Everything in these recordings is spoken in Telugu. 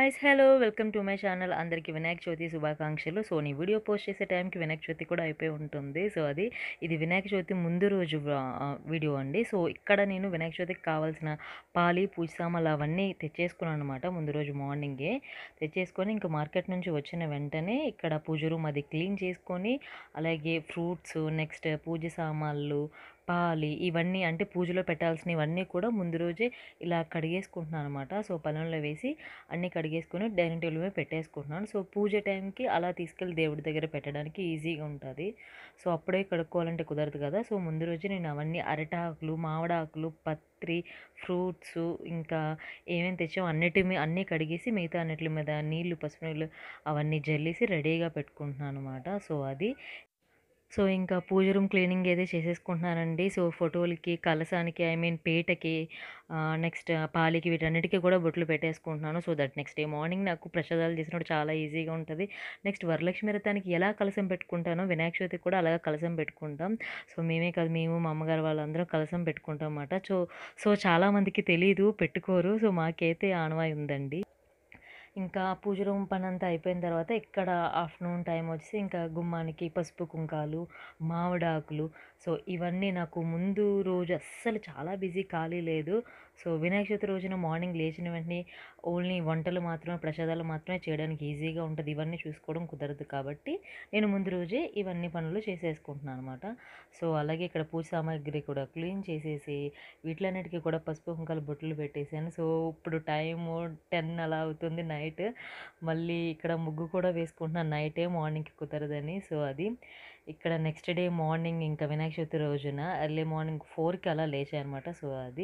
guys hello welcome to my channel అందరికీ వినాయక చవితి శుభాకాంక్షలు సో నీ వీడియో పోస్ట్ చేసే టైంకి వినాయక చవితి కూడా అయిపోయి ఉంటుంది సో అది ఇది వినాయక చవితి ముందు రోజు ఆ, వీడియో అండి సో ఇక్కడ నేను వినాయక చవితికి కావాల్సిన పాలి పూజ సామాన్లు అవన్నీ తెచ్చేసుకున్నాను అనమాట ముందు రోజు మార్నింగే తెచ్చేసుకొని ఇంకా మార్కెట్ నుంచి వచ్చిన వెంటనే ఇక్కడ పూజ రూమ్ అది క్లీన్ చేసుకొని అలాగే ఫ్రూట్స్ నెక్స్ట్ పూజ సామాన్లు పాలి ఇవన్నీ అంటే పూజలో పెట్టాల్సినవి ఇవన్నీ కూడా ముందు రోజే ఇలా కడిగేసుకుంటున్నాను అనమాట సో పళ్ళెంలో వేసి అన్నీ కడిగేసుకొని డైనింగ్ టేబుల్ మీద పెట్టేసుకుంటున్నాను సో పూజ టైంకి అలా తీసుకెళ్ళి దేవుడి దగ్గర పెట్టడానికి ఈజీగా ఉంటుంది సో అప్పుడే కడుక్కోవాలంటే కుదరదు కదా సో ముందు రోజు నేను అవన్నీ అరటాకులు మామిడాకులు పత్రి ఫ్రూట్స్ ఇంకా ఏమేమి తెచ్చామో అన్నిటి మీద అన్నీ కడిగేసి మిగతా అన్నిటి మీద నీళ్లు పసుపు నీళ్ళు అవన్నీ జల్లేసి రెడీగా పెట్టుకుంటున్నాను అనమాట సో అది సో ఇంకా పూజ రూమ్ క్లీనింగ్ అయితే చేసేసుకుంటున్నానండి సో ఫోటోలకి కలసానికి ఐ మీన్ పీటకి నెక్స్ట్ పాలికి వీటన్నిటికీ కూడా బొట్లు పెట్టేసుకుంటున్నాను so that next day morning నాకు ప్రసాదాలు చేసినప్పుడు చాలా ఈజీగా ఉంటుంది నెక్స్ట్ వరలక్ష్మి వ్రతానికి ఎలా కలసం పెట్టుకుంటానో వినాయక చవితికి కూడా అలాగే కలసం పెట్టుకుంటాం సో మేమే కాదు మేము మా అమ్మగారు వాళ్ళందరం కలసం పెట్టుకుంటాం అన్నమాట సో సో చాలామందికి తెలీదు పెట్టుకోరు సో మాకైతే ఆనవాయి ఉందండి ఇంకా పూజ రూమ్ పని అంతా అయిపోయిన తర్వాత ఇక్కడ ఆఫ్టర్నూన్ టైం వచ్చి ఇంకా గుమ్మానికి పసుపు కుంకాలు మామిడాకులు సో ఇవన్నీ నాకు ముందు రోజు అస్సలు చాలా బిజీ ఖాళీ లేదు సో వినాయక చవితి రోజున మార్నింగ్ లేచిన వెంటనే ఓన్లీ వంటలు మాత్రమే ప్రసాదాలు మాత్రమే చేయడానికి ఈజీగా ఉంటుంది ఇవన్నీ చూసుకోవడం కుదరదు కాబట్టి నేను ముందు రోజే ఇవన్నీ పనులు చేసేసుకుంటున్నాను అనమాట సో అలాగే ఇక్కడ పూజ సామాగ్రి కూడా క్లీన్ చేసేసి వీటిలన్నిటికీ కూడా పసుపు కుంకాలు బొట్లు పెట్టేసాను సో ఇప్పుడు టైము టెన్ అలా అవుతుంది నైట్ మళ్ళీ ఇక్కడ ముగ్గు కూడా వేసుకుంటున్నాను నైటే మార్నింగ్కి కుదరదని సో అది ఇక్కడ నెక్స్ట్ డే మార్నింగ్ ఇంకా వినాయక చవితి రోజున ఎర్లీ మార్నింగ్ ఫోర్కి అలా లేచాను అనమాట సో అది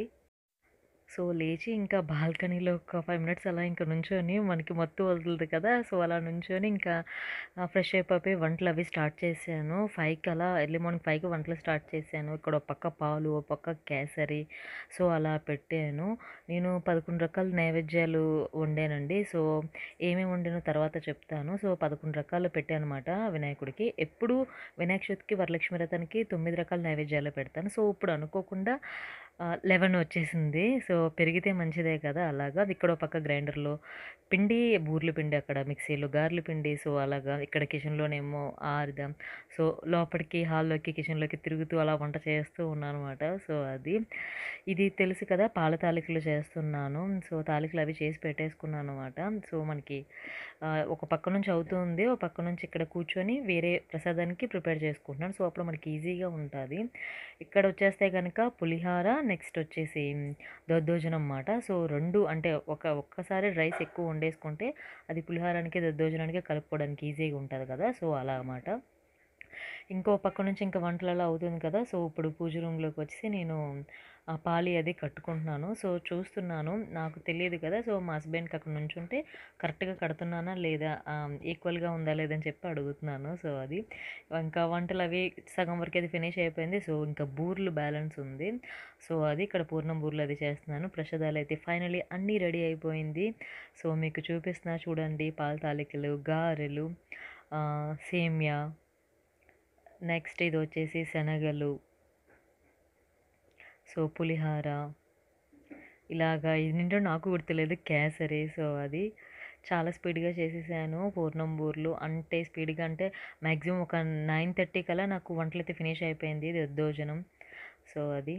సో లేచి ఇంకా బాల్కనీలో ఒక ఫైవ్ మినిట్స్ అలా ఇంకా నుంచొని మనకి మత్తు వదులుతుంది కదా సో అలా నుంచొని ఇంకా ఫ్రెష్ అయిపోయి వంటలు అవి స్టార్ట్ చేశాను ఫైవ్కి అలా ఎర్లీ మార్నింగ్ ఫైవ్కి వంటలు స్టార్ట్ చేశాను ఇక్కడ ఒక పక్క పాలు ఒక పక్క కేసరి సో అలా పెట్టాను నేను పదకొండు రకాల నైవేద్యాలు వండానండి సో ఏమేమి వండానో తర్వాత చెప్తాను సో పదకొండు రకాలు పెట్టాను అనమాట వినాయకుడికి ఎప్పుడు వినాయక చవితికి వరలక్ష్మి వ్రతానికి తొమ్మిది రకాల నైవేద్యాలు పెడతాను సో ఇప్పుడు అనుకోకుండా లెవెన్ వచ్చేసింది సో పెరిగితే మంచిదే కదా అలాగా ఇక్కడ ఒక పక్క గ్రైండర్లో పిండి బూర్లు పిండి అక్కడ మిక్సీలో గార్లు పిండి సో అలాగా ఇక్కడ కిచెన్లోనేమో ఆరుదాం సో లోపలికి హాల్లోకి కిచెన్లోకి తిరుగుతూ అలా వంట చేస్తూ ఉన్నాను అనమాట సో అది ఇది తెలుసు కదా పాల తాలికలు చేస్తున్నాను సో తాలికలు అవి చేసి పెట్టేసుకున్నాను అనమాట సో మనకి ఆ, ఒక పక్క నుంచి అవుతుంది ఒక పక్క నుంచి ఇక్కడ కూర్చొని వేరే ప్రసాదానికి ప్రిపేర్ చేసుకుంటున్నాను సో అప్పుడు మనకి ఈజీగా ఉంటుంది ఇక్కడ వచ్చేస్తే కనుక పులిహార నెక్స్ట్ వచ్చేసి దద్దోజనం అన్నమాట సో రెండు అంటే ఒక ఒక్కసారి రైస్ ఎక్కువ వండేసుకుంటే అది పులిహారానికి దద్దోజనానికి కలుపుకోవడానికి ఈజీగా ఉంటుంది కదా సో అలా అన్నమాట ఇంకో పక్క నుంచి ఇంకా వంటలలో అవుతుంది కదా సో ఇప్పుడు పూజ రూమ్లోకి వచ్చి నేను ఆ పాలి అది కట్టుకుంటున్నాను సో చూస్తున్నాను నాకు తెలియదు కదా సో మా హస్బెండ్కి అక్కడ నుంచుంటే కరెక్ట్గా కడుతున్నానా లేదా ఈక్వల్గా ఉందా లేదని చెప్పి అడుగుతున్నాను సో అది ఇంకా వంటలు అవి సగం వరకు అది ఫినిష్ అయిపోయింది సో ఇంకా బూర్లు బ్యాలెన్స్ ఉంది సో అది ఇక్కడ పూర్ణం బూర్లు అది చేస్తున్నాను ప్రసాదాలు అయితే ఫైనలీ అన్నీ రెడీ అయిపోయింది సో మీకు చూపిస్తున్నా చూడండి పాల తాలికలు గారెలు ఆ, సేమ్యా నెక్స్ట్ ఇది వచ్చేసి శనగలు సో పులిహార ఇలాగా ఏంటంటే నాకు గుర్తులేదు కేసరి సో అది చాలా స్పీడ్గా చేసేసాను పూర్ణం బూర్లు అంటే స్పీడ్గా అంటే మ్యాక్సిమం ఒక నైన్ థర్టీ కల్లా నాకు వంటలు అయితే ఫినిష్ అయిపోయింది దద్దోజనం సో అది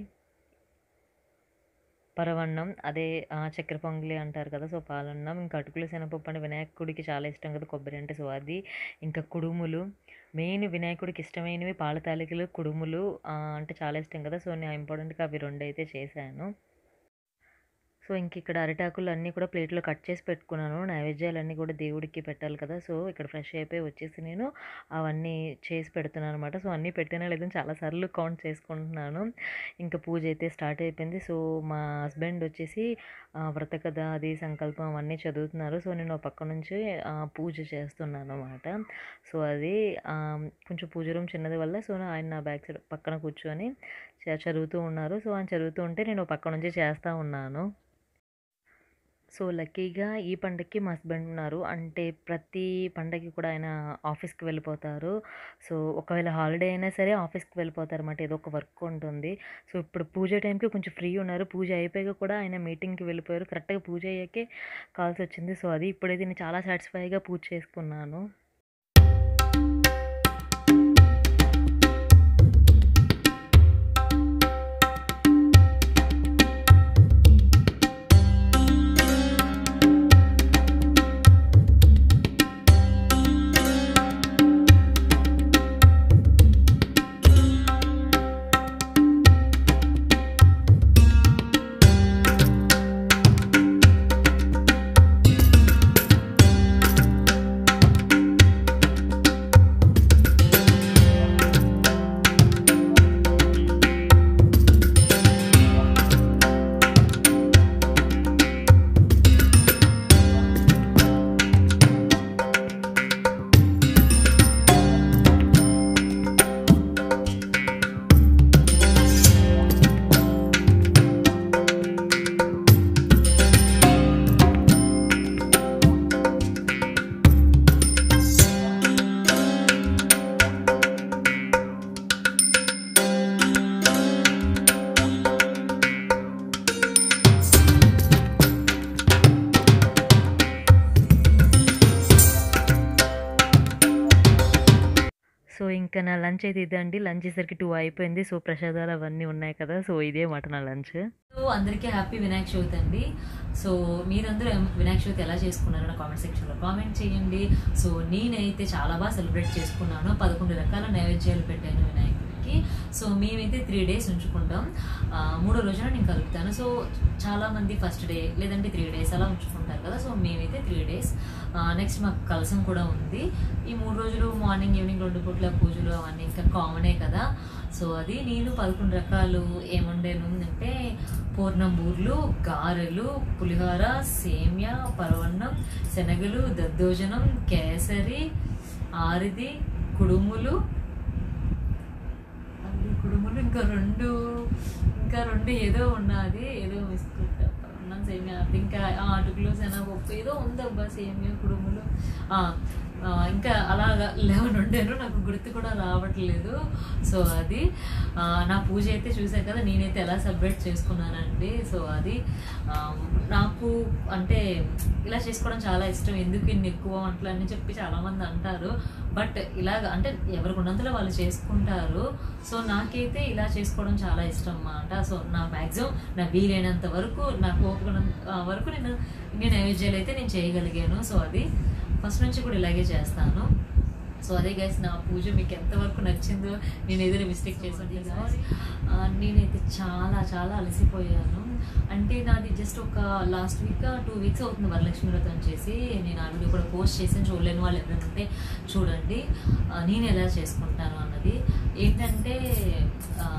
పరవన్నం అదే ఆ, చక్కెర పొంగలి అంటారు కదా సో పాలన్నం ఇంకా అటుకులు శనగపప్పు అంటే వినాయకుడికి చాలా ఇష్టం కదా కొబ్బరి అంటే సో అది ఇంకా కుడుములు మెయిన్ వినాయకుడికి ఇష్టమైనవి పాల తాలికలు కుడుములు ఆ, అంటే చాలా ఇష్టం కదా సో నేను ఇంపార్టెంట్గా అవి రెండు అయితే చేశాను సో ఇంక ఇక్కడ అరిటాకులు అన్నీ కూడా ప్లేట్లో కట్ చేసి పెట్టుకున్నాను నైవేద్యాలన్నీ కూడా దేవుడికి పెట్టాలి కదా సో ఇక్కడ ఫ్రెష్ అయిపోయి వచ్చేసి నేను అవన్నీ చేసి పెడుతున్నాను అనమాట సో అన్నీ పెట్టినా లేదని చాలాసార్లు కౌంట్ చేసుకుంటున్నాను ఇంకా పూజ అయితే స్టార్ట్ అయిపోయింది సో మా హస్బెండ్ వచ్చేసి ఆ, వ్రత కథ అది సంకల్పం అవన్నీ చదువుతున్నారు సో నేను ఒక పక్క నుంచి ఆ, పూజ చేస్తున్నాను అనమాట సో అది ఆ, కొంచెం పూజ రూమ్ చిన్నది వల్ల సో ఆయన నా బ్యాక్ సైడ్ పక్కన కూర్చొని చ- చదువుతూ ఉన్నారు సో ఆయన చదువుతూ ఉంటే నేను ఒక పక్క నుంచి చేస్తూ ఉన్నాను సో లక్కీగా ఈ పండగకి మా హస్బెండ్ ఉన్నారు అంటే ప్రతి పండగకి కూడా ఆయన ఆఫీస్కి వెళ్ళిపోతారు సో ఒకవేళ హాలిడే అయినా సరే ఆఫీస్కి వెళ్ళిపోతారు అన్నమాట ఏదో ఒక వర్క్ ఉంటుంది సో ఇప్పుడు పూజ టైంకి కొంచెం ఫ్రీ ఉన్నారు పూజ అయిపోయాక కూడా ఆయన మీటింగ్కి వెళ్ళిపోయారు కరెక్ట్గా పూజ అయ్యాకే కాల్స్ వచ్చింది సో అది ఇప్పుడైతే నేను చాలా సాటిస్ఫైగా పూజ చేసుకున్నాను సో ఇంకా నా లంచ్ అయితే ఇదండి లంచ్ చేసరికి టూ అయిపోయింది సో ప్రసాదాలు అవన్నీ ఉన్నాయి కదా సో ఇదే మాట నా లంచ్ సో అందరికీ హ్యాపీ వినాయక చవితి అండి సో మీరందరూ ఎం- వినాయక చవితి ఎలా చేసుకున్నారో నా కామెంట్ సెక్షన్లో కామెంట్ చేయండి సో నేనైతే చాలా బాగా సెలబ్రేట్ చేసుకున్నాను పదకొండు రకాల నైవేద్యాలు పెట్టాను వినాయకుడికి సో మేమైతే త్రీ డేస్ ఉంచుకుంటాం ఆ, మూడో రోజున నేను కలుపుతాను సో చాలా మంది ఫస్ట్ డే లేదంటే త్రీ డేస్ అలా ఉంచుకుంటారు కదా సో మేమైతే త్రీ డేస్ నెక్స్ట్ మాకు కలసం కూడా ఉంది ఈ మూడు రోజులు మార్నింగ్ ఈవినింగ్ రెండు పూట్ల పూజలు అవన్నీ ఇంకా కామనే కదా సో అది నేను పదకొండు రకాలు ఏముండేను అంటే పూర్ణంబూర్లు గారెలు పులిహోర సేమ్య పరవన్నం శనగలు దద్దోజనం కేసరి ఆరిది కుడుములు అది కుడుములు ఇంకా రెండు ఇంకా రెండు ఏదో ఉన్నది ఏదో మిస్కుంటా అన్నం సేమియా అది ఇంకా ఆ, అటుకులు శనగపప్పు ఏదో ఉందబ్బా సేమియా కుడుములు ఆ, ఆ, ఇంకా అలాగా లెవెన్ ఉండేను నాకు గుర్తు కూడా రావట్లేదు సో అది ఆ, నా పూజ అయితే చూసారు కదా నేనైతే ఎలా సెలబ్రేట్ చేసుకున్నానండి సో అది ఆ, నాకు అంటే ఇలా చేసుకోవడం చాలా ఇష్టం ఎందుకు ఇన్ని ఎక్కువ వంటలు అని చెప్పి చాలామంది అంటారు బట్ ఇలాగ అంటే ఎవరికి ఉన్నంతలో వాళ్ళు చేసుకుంటారు సో నాకైతే ఇలా చేసుకోవడం చాలా ఇష్టం అన్నమాట సో నా మ్యాక్సిమం నా వీలైనంత వరకు నాకు ఓపిక ఉన్నంత వరకు నేను ఇన్ని నైవేద్యాలు అయితే నేను చేయగలిగాను సో అది ఫస్ట్ నుంచి కూడా ఇలాగే చేస్తాను సో అదే గైస్ నా పూజ మీకు ఎంతవరకు నచ్చిందో నేను ఏదైనా మిస్టేక్ చేసింది నేనైతే చాలా చాలా అలసిపోయాను అంటే నాది జస్ట్ ఒక లాస్ట్ వీక్ టూ వీక్స్ అవుతుంది వరలక్ష్మి వ్రతం చేసి నేను ఆ వీడియో కూడా పోస్ట్ చేసి చూడలేని వాళ్ళు ఎవరైనా ఉంటే చూడండి ఆ, నేను ఎలా చేసుకుంటాను అన్నది ఏంటంటే ఆ,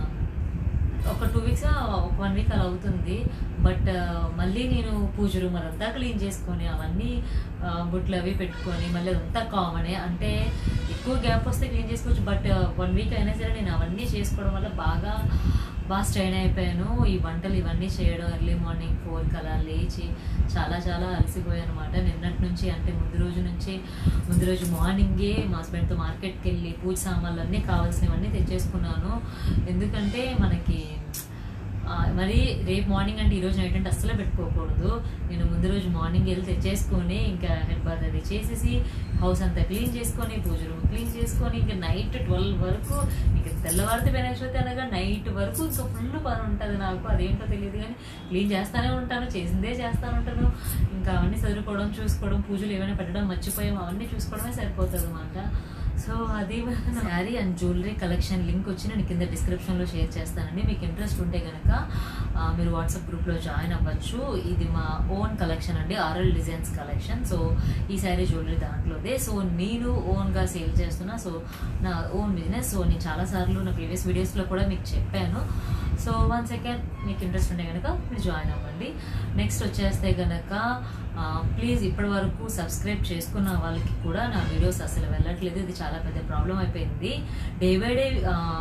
ఒక టూ వీక్స్ ఒక వన్ వీక్ అలా అవుతుంది బట్ మళ్ళీ నేను పూజ రూమ్ అదంతా క్లీన్ చేసుకొని అవన్నీ ఆ, బుట్లు అవి పెట్టుకొని మళ్ళీ అదంతా కామనే అంటే ఎక్కువ గ్యాప్ వస్తే క్లీన్ చేసుకోవచ్చు బట్ వన్ వీక్ అయినా సరే నేను అవన్నీ చేసుకోవడం వల్ల బాగా బాగా స్ట్రెయిన్ అయిపోయాను ఈ వంటలు ఇవన్నీ చేయడం ఎర్లీ మార్నింగ్ ఫోర్కి అలా లేచి చాలా చాలా అలసిపోయాను అనమాట నిన్నటి నుంచి అంటే ముందు రోజు నుంచి ముందు రోజు మార్నింగే మా హస్బెండ్తో మార్కెట్కి వెళ్ళి పూజ సామాన్లు అన్నీ కావాల్సినవన్నీ తెచ్చేసుకున్నాను ఎందుకంటే మనకి ఆ, మరి రేపు మార్నింగ్ అంటే ఈ రోజు నైట్ అంటే అస్సలు పెట్టుకోకూడదు నేను ముందు రోజు మార్నింగ్ వెళ్ళి తెచ్చేసుకొని ఇంకా హెడ్ బాత్ అది చేసేసి హౌస్ అంతా క్లీన్ చేసుకొని పూజ రూమ్ క్లీన్ చేసుకొని ఇంకా నైట్ ట్వెల్వ్ వరకు ఇంకా తెల్లవారితే వినాయక అనగా నైట్ వరకు ఇంకా ఫుల్ పని ఉంటుంది నాకు అదేంటో తెలియదు కానీ క్లీన్ చేస్తానే ఉంటాను చేసిందే చేస్తాను ఉంటాను ఇంకా అవన్నీ చదువుకోవడం చూసుకోవడం పూజలు ఏమైనా పెట్టడం మర్చిపోయాం అవన్నీ చూసుకోవడమే సరిపోతుంది అనమాట సో అది saree and jewellery collection link వచ్చి నేను కింద డిస్క్రిప్షన్లో షేర్ చేస్తానండి మీకు ఇంట్రెస్ట్ ఉంటే కనుక ఆ, మీరు వాట్సాప్ గ్రూప్లో జాయిన్ అవ్వచ్చు ఇది మా ఓన్ కలెక్షన్ అండి ఆర్ఎల్ డిజైన్స్ కలెక్షన్ సో ఈ శారీ జ్యువెలరీ దాంట్లోదే సో నేను ఓన్గా సేల్ చేస్తున్నా సో నా ఓన్ బిజినెస్ సో నేను చాలాసార్లు నా ప్రీవియస్ వీడియోస్లో కూడా మీకు చెప్పాను సో వన్ సెకండ్ మీకు ఇంట్రెస్ట్ ఉంటే కనుక మీరు జాయిన్ అవ్వండి నెక్స్ట్ వచ్చేస్తే కనుక ప్లీజ్ ఇప్పటి వరకు సబ్స్క్రైబ్ చేసుకున్న వాళ్ళకి కూడా నా వీడియోస్ అసలు వెళ్ళట్లేదు ఇది చాలా పెద్ద ప్రాబ్లం అయిపోయింది డే బై డే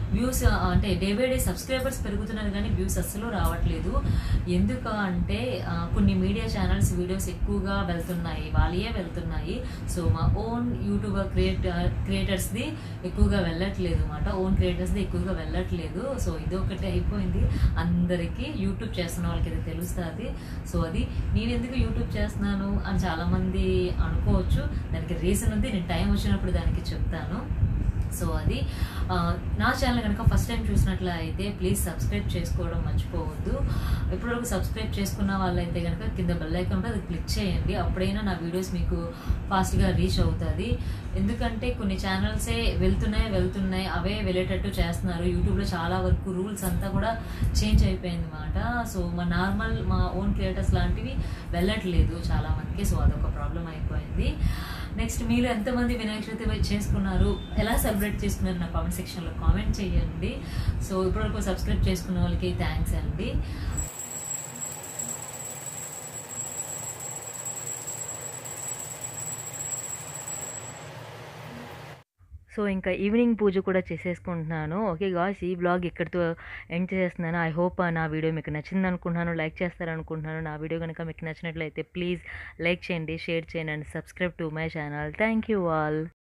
వ్యూస్ అంటే డే బై డే సబ్స్క్రైబర్స్ పెరుగుతున్నారు కానీ వ్యూస్ అస్సలు రావట్లేదు ఎందుకు అంటే ఆ, కొన్ని మీడియా ఛానల్స్ వీడియోస్ ఎక్కువగా వెళ్తున్నాయి వాళ్ళే వెళ్తున్నాయి సో మా ఓన్ యూట్యూబర్ క్రియేట్ క్రియేటర్స్ది ఎక్కువగా వెళ్ళట్లేదు అనమాట ఓన్ క్రియేటర్స్ది ఎక్కువగా వెళ్ళట్లేదు సో ఇది ఒకటి అయిపోయింది అందరికీ యూట్యూబ్ చేస్తున్న వాళ్ళకి ఇది తెలుస్తుంది సో అది నేను ఎందుకు యూట్యూబ్ చేస్తున్నాను అని చాలామంది అనుకోవచ్చు దానికి రీజన్ ఉంది నేను టైం వచ్చినప్పుడు దానికి చెప్తాను సో అది ఆ, నా ఛానల్ కనుక ఫస్ట్ టైం చూసినట్లు అయితే ప్లీజ్ సబ్స్క్రైబ్ చేసుకోవడం మర్చిపోవద్దు ఇప్పటివరకు సబ్స్క్రైబ్ చేసుకున్న వాళ్ళైతే కనుక కింద బెల్ ఐకాన్ ఉంటుంది అది క్లిక్ చేయండి అప్పుడైనా నా వీడియోస్ మీకు ఫాస్ట్గా రీచ్ అవుతుంది ఎందుకంటే కొన్ని ఛానల్సే వెళ్తున్నాయి వెళ్తున్నాయి అవే వెళ్ళేటట్టు చేస్తున్నారు యూట్యూబ్లో చాలా వరకు రూల్స్ అంతా కూడా చేంజ్ అయిపోయింది అనమాట సో మా నార్మల్ మా ఓన్ క్రియేటర్స్ లాంటివి వెళ్ళట్లేదు చాలా మందికి సో అదొక ప్రాబ్లం అయిపోయింది నెక్స్ట్ మీరు ఎంతమంది వినాయక చవితి చేసుకున్నారు ఎలా సెలబ్రేట్ చేసుకున్నారు నా కామెంట్ సెక్షన్లో కామెంట్ చేయండి సో ఇప్పటివరకు సబ్స్క్రైబ్ చేసుకున్న వాళ్ళకి థ్యాంక్స్ అండి సో ఇంకా ఈవినింగ్ పూజ కూడా చేసేసుకుంటున్నాను ఓకే గాయ్స్ ఈ బ్లాగ్ ఇక్కడితో ఎండ్ చేసేస్తున్నాను ఐ హోప్ నా వీడియో మీకు నచ్చింది అనుకుంటున్నాను లైక్ చేస్తారనుకుంటున్నాను నా వీడియో కనుక మీకు నచ్చినట్లయితే ప్లీజ్ లైక్ చేయండి షేర్ చేయండి and subscribe to my channel thank you all